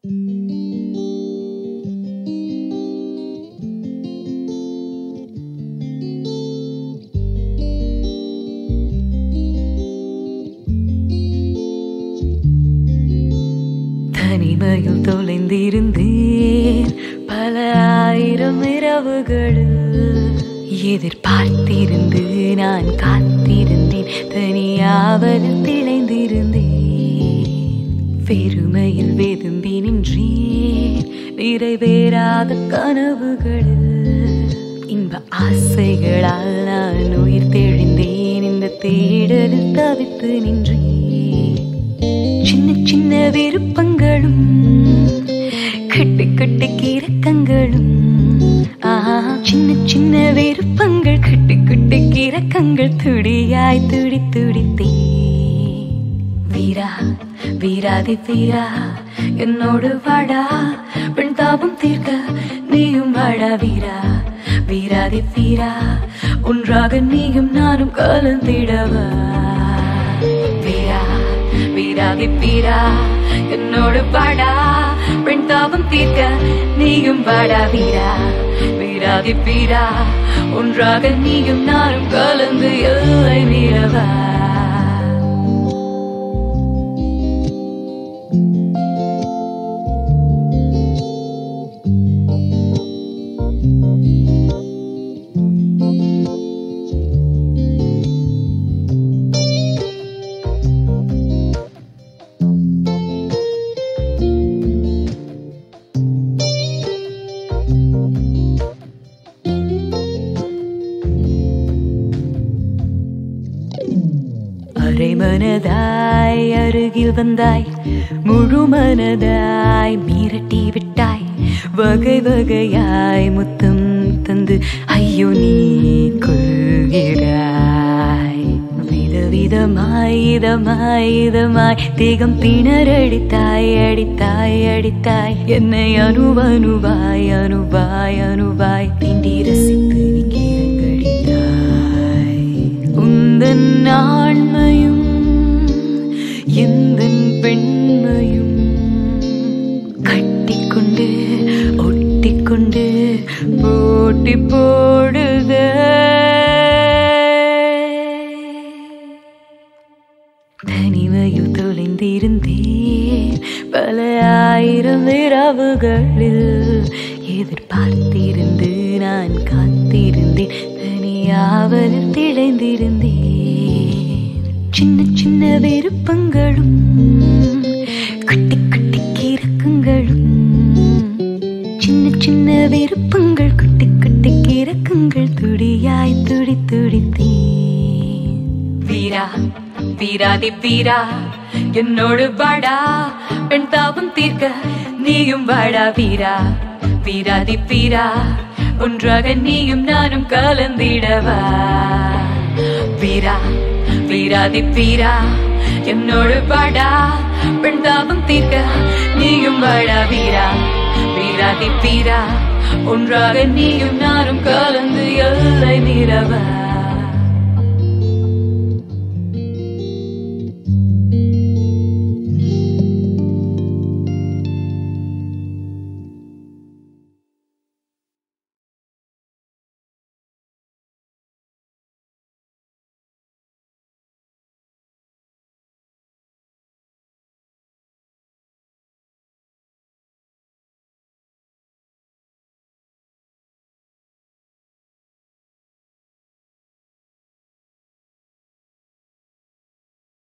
தனிமையில் தொலைந்திருந்தேன் பல ஆயிரம் இரவுகளில் எதிர்பார்த்திருந்து நான் காத்திருந்தேன் தனியாவலில் திளைந்திருந்தேன் வெறுமையில் வெதும்பி நின்றேன் நிறைவேறாத கனவுகளில் இன்ப ஆசைகளால் நான் உயிர் தெழுந்தேன் இந்த தேடலில் தவித்து நின்றேன் சின்ன சின்ன விருப்பங்களும் கட்டு கட்டு கிறக்கங்களும் ஆஹா சின்ன சின்ன விருப்பங்கள் கட்டு கட்டு கிறக்கங்கள் துடியாய் துடி துடித்தே வீரா வீராதி வீரா என்னோடு வாடா பெண் தாபம் தீர்க்க நீயும் வாடா வீரா வீராதி வீரா ஒன்றாக நீயும் நானும் கலந்திடவா வீரா வீராதி வீரா என்னோடு வாடா பெண் தாபம் தீர்க்க நீயும் வாடா வீரா வீராதி வீரா ஒன்றாக நீயும் நானும் கலந்து எல்லை மீறவா அரை மனதாய் அருகில் வந்தாய் முழு மனதாய் மிரட்டி விட்டாய் வகை வகையாய் முத்தம் தந்து ஐயோ நீ கொள்கிறாய் விதவிதமாய் இதமாய் இதமாய் தேகம் திணறடித்தாய் அடித்தாய் அடித்தாய் என்னை அணுவனுவாய் அணுவாய் அணுவாய் தீண்டி ரசித்து நீ கீழங்கடித்தாய் உந்தன் ஆண்மையும் எந்தன் பெண்மையும் கட்டிக்கொண்டு ஒட்டிக்கொண்டு போட்டி போடுதே தனிமையில் தொலைந்திருந்தேன் பல ஆயிரம் இரவுகளில் எதிர்பார்த்திருந்து நான் காத்திருந்தேன் தனியாவலில் திளைந்திருந்தேன் சின்ன சின்ன விருப்பங்களும் குட்டி குட்டி கிறக்கங்களும் சின்ன சின்ன விருப்பங்கள் குட்டி குட்டி கிறக்கங்கள் துடியாய் துடி துடித்தேன் வீரா வீராதி வீரா என்னோடு வாடா பெண் தாபம் தீர்க்க நீயும் வாடா வீரா வீராதி வீரா ஒன்றாக நீயும் நானும் கலந்திடவா வீரா வீராதி வீரா என்னோடு வாடா பெண் தாபம் தீர்க்க நீயும் வாடா வீரா வீராதி வீரா ஒன்றாக நீயும் நானும் கலந்து எல்லை மீறவா